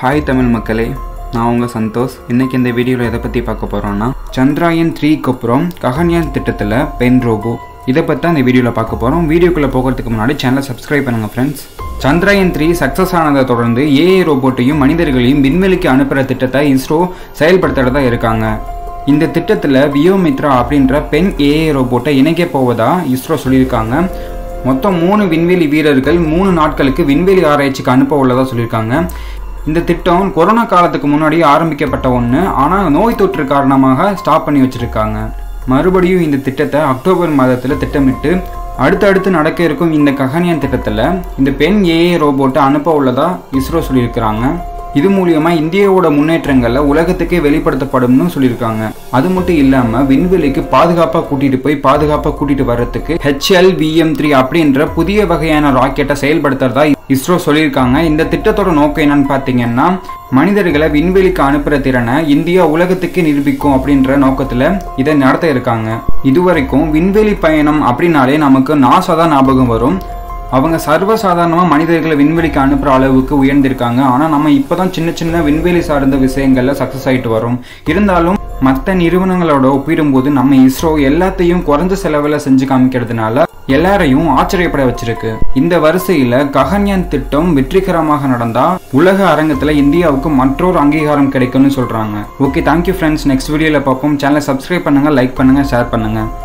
hi Tamil மக்களே நான் உங்கள் சந்தோஷ் இன்னைக்கு இந்த வீடியோவில் எதை பற்றி பார்க்க போகிறோம்னா சந்திராயன் த்ரீக்கு அப்புறம் ககன்யான் திட்டத்தில் பென் ரோபோ இதை பற்றி தான் இந்த வீடியோவில் பார்க்க போகிறோம் வீடியோக்குள்ளே போகிறதுக்கு முன்னாடி சேனலை சப்ஸ்கிரைப் பண்ணுங்கள் ஃப்ரெண்ட்ஸ் சந்திராயன் த்ரீ சக்ஸஸ் ஆனதை தொடர்ந்து ஏஐ ரோபோட்டையும் மனிதர்களையும் விண்வெளிக்கு அனுப்புகிற திட்டத்தை இஸ்ரோ செயல்படுத்துறதா இருக்காங்க இந்த திட்டத்தில் வியோமித்ரா அப்படின்ற பெண் ஏஐ ரோபோட்டை இணைக்க போவதா இஸ்ரோ சொல்லியிருக்காங்க மொத்தம் மூணு விண்வெளி வீரர்கள் மூணு நாட்களுக்கு விண்வெளி ஆராய்ச்சிக்கு அனுப்ப உள்ளதா சொல்லியிருக்காங்க இந்த திட்டம் கொரோனா காலத்துக்கு முன்னாடி ஆரம்பிக்கப்பட்ட ஒன்று ஆனால் நோய் தொற்று காரணமாக ஸ்டாப் பண்ணி வச்சிருக்காங்க மறுபடியும் இந்த திட்டத்தை அக்டோபர் மாதத்தில் திட்டமிட்டு அடுத்தடுத்து நடக்க இருக்கும் இந்த ககனியன் திட்டத்தில் இந்த பெண் ஏஏ ரோபோட்டை அனுப்ப உள்ளதா இஸ்ரோ சொல்லியிருக்கிறாங்க இது மூலியமா இந்தியாவோட முன்னேற்றங்கள்ல உலகத்துக்கே வெளிப்படுத்தப்படும்னு சொல்லியிருக்காங்க அது மட்டும் இல்லாம விண்வெளிக்கு பாதுகாப்பா கூட்டிட்டு போய் பாதுகாப்பா கூட்டிட்டு வர்றதுக்கு ஹெச்எல் விஎம் த்ரீ அப்படின்ற புதிய வகையான ராக்கெட்டை செயல்படுத்துறதா இஸ்ரோ சொல்லியிருக்காங்க இந்த திட்டத்தோட நோக்கம் என்னன்னு பார்த்தீங்கன்னா மனிதர்களை விண்வெளிக்கு அனுப்புற திறனை இந்தியா உலகத்துக்கு நிரூபிக்கும் அப்படின்ற நோக்கத்துல இதை நடத்த இருக்காங்க இதுவரைக்கும் விண்வெளி பயணம் அப்படின்னாலே நமக்கு நாசா தான் ஞாபகம் வரும் அவங்க சர்வசாதாரணமாக மனிதர்களை விண்வெளிக்கு அனுப்புகிற அளவுக்கு உயர்ந்திருக்காங்க ஆனால் நம்ம இப்போ தான் சின்ன சின்ன விண்வெளி சார்ந்த விஷயங்களில் சக்ஸஸ் ஆகிட்டு வரோம் இருந்தாலும் மற்ற நிறுவனங்களோட ஒப்பிடும்போது நம்ம இஸ்ரோ எல்லாத்தையும் குறைஞ்ச செலவில் செஞ்சு காமிக்கிறதுனால எல்லாரையும் ஆச்சரியப்பட வச்சிருக்கு இந்த வரிசையில் ககன்யான் திட்டம் வெற்றிகரமாக நடந்தா உலக அரங்கத்தில் இந்தியாவுக்கு மற்றொரு அங்கீகாரம் கிடைக்கும்னு சொல்றாங்க ஓகே தேங்க்யூ ஃப்ரெண்ட்ஸ் நெக்ஸ்ட் வீடியோவில் பார்ப்போம் சேனலை சப்ஸ்கிரைப் பண்ணுங்க லைக் பண்ணுங்க ஷேர் பண்ணுங்க